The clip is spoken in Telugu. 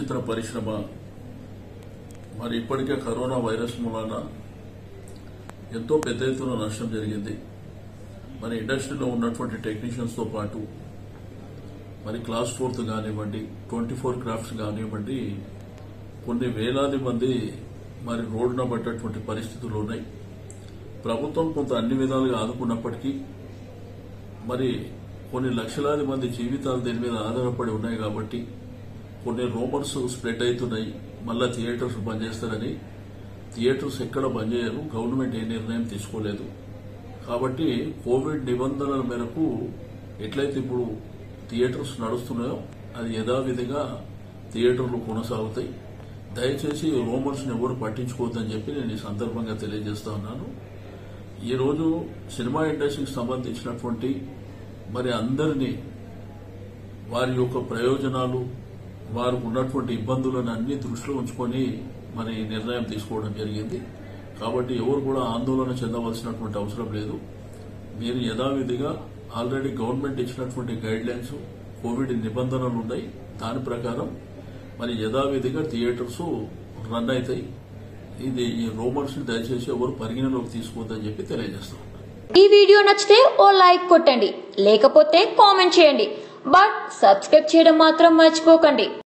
చిత్ర పరిశ్రమ మరి ఇప్పటికే కరోనా వైరస్ మూలాన ఎంతో పెద్ద ఎత్తున నష్టం జరిగింది మరి ఇండస్ట్రీలో ఉన్నటువంటి టెక్నీషియన్స్ తో పాటు మరి క్లాస్ ఫోర్త్ కానివ్వండి ట్వంటీ ఫోర్ క్రాఫ్ట్స్ కానివ్వండి కొన్ని వేలాది మంది మరి రోడ్డున పడ్డటువంటి పరిస్థితులు ఉన్నాయి ప్రభుత్వం కొంత అన్ని విధాలుగా ఆదుకున్నప్పటికీ మరి కొన్ని లక్షలాది మంది జీవితాలు దీని మీద ఆధారపడి ఉన్నాయి కాబట్టి కొన్ని రూమర్స్ స్ప్రెడ్ అవుతున్నాయి మళ్ళా థియేటర్స్ బంద్ చేస్తారని థియేటర్స్ ఎక్కడ బంద్ చేయరు గవర్నమెంట్ ఏ నిర్ణయం తీసుకోలేదు కాబట్టి కోవిడ్ నిబంధనల మేరకు ఎట్లయితే ఇప్పుడు థియేటర్స్ నడుస్తున్నాయో అది యథావిధిగా థియేటర్లు కొనసాగుతాయి దయచేసి రూమర్స్ ఎవరు పట్టించుకోవద్దని చెప్పి నేను ఈ సందర్భంగా తెలియజేస్తా ఉన్నాను ఈ రోజు సినిమా ఇండస్ట్రీకి సంబంధించినటువంటి మరి అందరినీ వారి యొక్క ప్రయోజనాలు వారికి ఉన్నటువంటి ఇబ్బందులను అన్ని దృష్టిలో ఉంచుకొని మరి ఈ నిర్ణయం తీసుకోవడం జరిగింది కాబట్టి ఎవరు కూడా ఆందోళన చెందవలసినటువంటి అవసరం లేదు మీరు యథావిధిగా ఆల్రెడీ గవర్నమెంట్ ఇచ్చినటువంటి గైడ్ లైన్స్ కోవిడ్ నిబంధనలు ఉన్నాయి దాని ప్రకారం మరి యథావిధిగా థియేటర్స్ రన్ అవుతాయి ఇది ఈ రూమర్స్ దయచేసి ఎవరు పరిగణలోకి తీసుకోవద్దని చెప్పి తెలియజేస్తాం ఈ వీడియో నచ్చితే ఓ లైక్ కొట్టండి లేకపోతే కామెంట్ చేయండి బట్ సబ్స్క్రైబ్ చేయడం మాత్రం మర్చిపోకండి